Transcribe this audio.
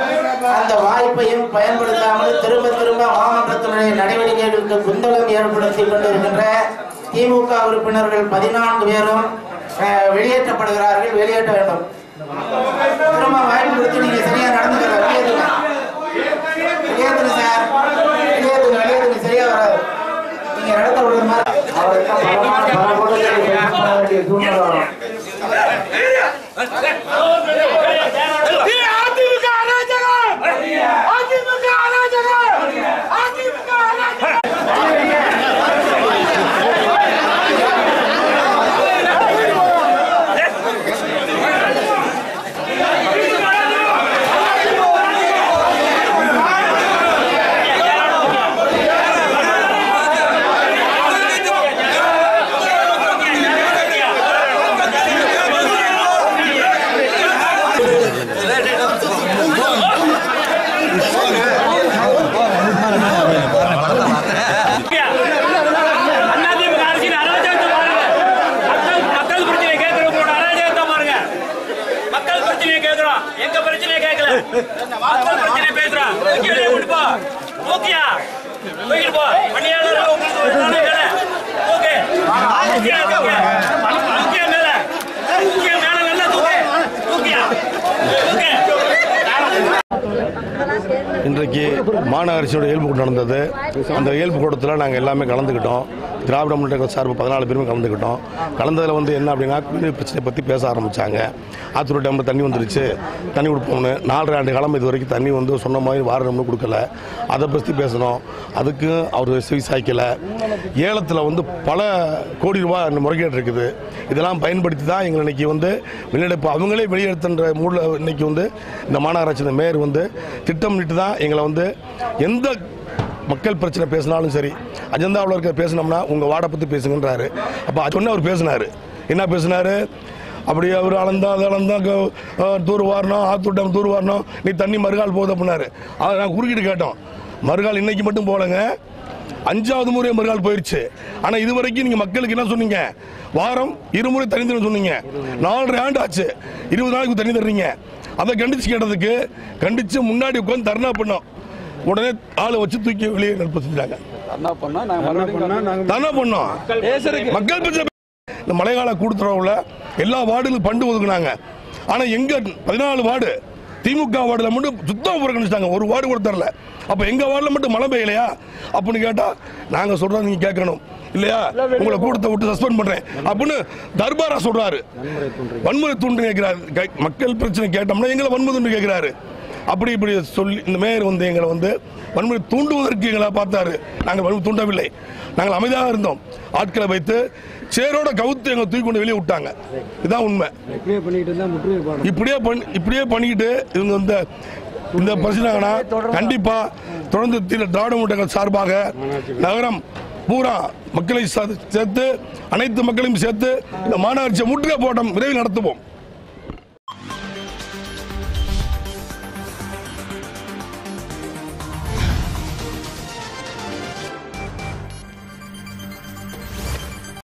அந்த வாய்ப்பையும் பயன்படுத்தாமல் திரும்ப திரும்ப மாமன்றத்தினுடைய நடவடிக்கைகளுக்கு குந்தளம் ஏற்படுத்தி கொண்டிருக்கின்ற திமுக உறுப்பினர்கள் பதினான்கு பேரும் அஹ், வெளியேற்றப்படுகிறார்கள் வெளியேற்ற வேண்டும் திரும்ப வாய்ப்பு கொடுத்து நீங்க சரியா நடந்துக்கிற வெளியேற்றுங்க வெளியேற்றுங்க சார் வெளியேற்றுங்க வெளியேற்றுங்க சரியா வராது நீங்க நடத்த விடுற மாதிரி அவருக்கு பலமான பல கூட்டத்தில் பேச வேண்டிய சூழ்நிலை வரும் அதிமுக அராஜகம் அதிமுக அராஜகம் அதிமுக அராஜகம் அதிமுக அரசின் அராஜகத்தை பாருங்க மக்கள் மக்கள் பிரச்சனை கேட்கிறவங்களோட அராஜகத்தை பாருங்க மக்கள் பிரச்சனையை கேட்கிறோம் எங்க பிரச்சனையை கேட்கல மக்கள் பிரச்சனை பேசுறோம் தூக்கி வெளியே கொண்டு போ தூக்கியா தூக்கிட்டு போ பணியாளர் உங்களுக்கு ஒரு நாளே வேலை தூக்கு தூக்கியா தூக்கு தூக்கியா மேல தூக்கியா மேல நல்லா தூக்கு தூக்கியா தூக்கு இன்றைக்கு மாநகராட்சியோட இயல்பு கூட்டம் நடந்தது அந்த இயல்பு கூட்டத்தில் நாங்கள் எல்லாமே கலந்துக்கிட்டோம் திராவிட முன்னேற்ற கழக சார்பு பதினாலு பேருமே கலந்துக்கிட்டோம் கலந்ததில் வந்து என்ன அப்படின்னா குடிநீர் பிரச்சனை பற்றி பேச ஆரம்பித்தாங்க ஆத்தூர் டேமில் தண்ணி வந்துருச்சு தண்ணி கொடுப்போம்னு நாலரை ஆண்டு காலம் இது வரைக்கும் தண்ணி வந்து சொன்ன மாதிரி வாரணும்னு கொடுக்கல அதை பற்றி பேசணும் அதுக்கு அவர் செவி சாய்க்கலை ஏலத்தில் வந்து பல கோடி ரூபாய் முறைகேடு இருக்குது இதெல்லாம் பயன்படுத்தி தான் எங்களை இன்னைக்கு வந்து வெளியெடுப்பு அவங்களே வெளியெடுத்துன்ற மூடில் இன்னைக்கு வந்து இந்த மாநகராட்சி இந்த மேயர் வந்து திட்டமிட்டு தான் எங்களை வந்து எந்த மக்கள் பிரச்சனை பேசினாலும் சரி அஜந்தாவில் இருக்க பேசினோம்னா உங்கள் வார்டை பற்றி பேசுங்கன்றாரு அப்போ அது சொன்ன அவர் பேசினார் என்ன பேசினாரு அப்படி அவர் அளந்தா அது அளந்தா க- அஹ் தூர் வாரணும் ஆத்தூர் டேம் தூர் வாரணும் நீ தண்ணி மறுகால் போகுது அப்படின்னாரு அதை நான் குறுக்கிட்டு கேட்டோம் மறுகால் இன்னைக்கு மட்டும் போலங்க அஞ்சாவது முறை மறுநாள் போயிருச்சு ஆனா இது வரைக்கும் நீங்க மக்களுக்கு என்ன சொன்னீங்க வாரம் இருமுறை தண்ணி தரணும் சொன்னீங்க நாலரை ஆண்டு ஆச்சு இருபது நாளைக்கு தண்ணி தர்றீங்க அதை கண்டிச்சு கேட்டதுக்கு கண்டிச்சு முன்னாடி உட்காந்து தர்ணா பண்ணோம் உடனே ஆளை வச்சு தூக்கி வெளியே நெருப்பு செஞ்சாங்க தர்ணா பண்ணோம் மக்கள் பிரச்சனை இந்த மழைக்கால கூட்டுறவுல எல்லா வார்டுகளும் பண்டு ஒதுக்குனாங்க ஆனா எங்க பதினாலு வார்டு திமுக வார்டுல மட்டும் சுத்தம் புறக்கணிச்சிட்டாங்க ஒரு வார்டு கூட தரல அப்ப எங்க வார்டுல மட்டும் மழை பெய்யலையா அப்படின்னு கேட்டா நாங்க சொல்றோம் நீங்க கேட்கணும் இல்லையா உங்களை கூட்டத்தை விட்டு சஸ்பெண்ட் பண்றேன் அப்படின்னு தர்பாரா சொல்றாரு வன்முறை தூண்டு கேட்கிறாரு கே- மக்கள் பிரச்சனை கேட்டோம்னா எங்களை வன்முறை தூண்டு கேட்கிறாரு அப்படி இப்படி சொல்லி இந்த மேயர் வந்து எங்களை வந்து வன்முறை தூண்டுவதற்கு எங்களை பார்த்தாரு நாங்கள் வன்முறை தூண்டவில்லை நாங்கள் அமைதியாக இருந்தோம் ஆட்களை வைத்து சேரோட கவுத்து எங்களை தூக்கி கொண்டு வெளியே விட்டாங்க இதுதான் உண்மை இப்படியே பண்ணிட்டு இருந்தா முற்றுகை போடணும் இப்படியே பண்ணி இப்படியே பண்ணிக்கிட்டு இவங்க இந்த இந்த பிரச்சனைனா கண்டிப்பா தொடர்ந்து தி- திராவிட முன்னேற்ற சார்பாக நகரம் பூரா மக்களை சா- சேர்த்து அனைத்து மக்களையும் சேர்த்து இந்த மாநகராட்சி முற்றுகை போராட்டம் விரைவில் நடத்துவோம்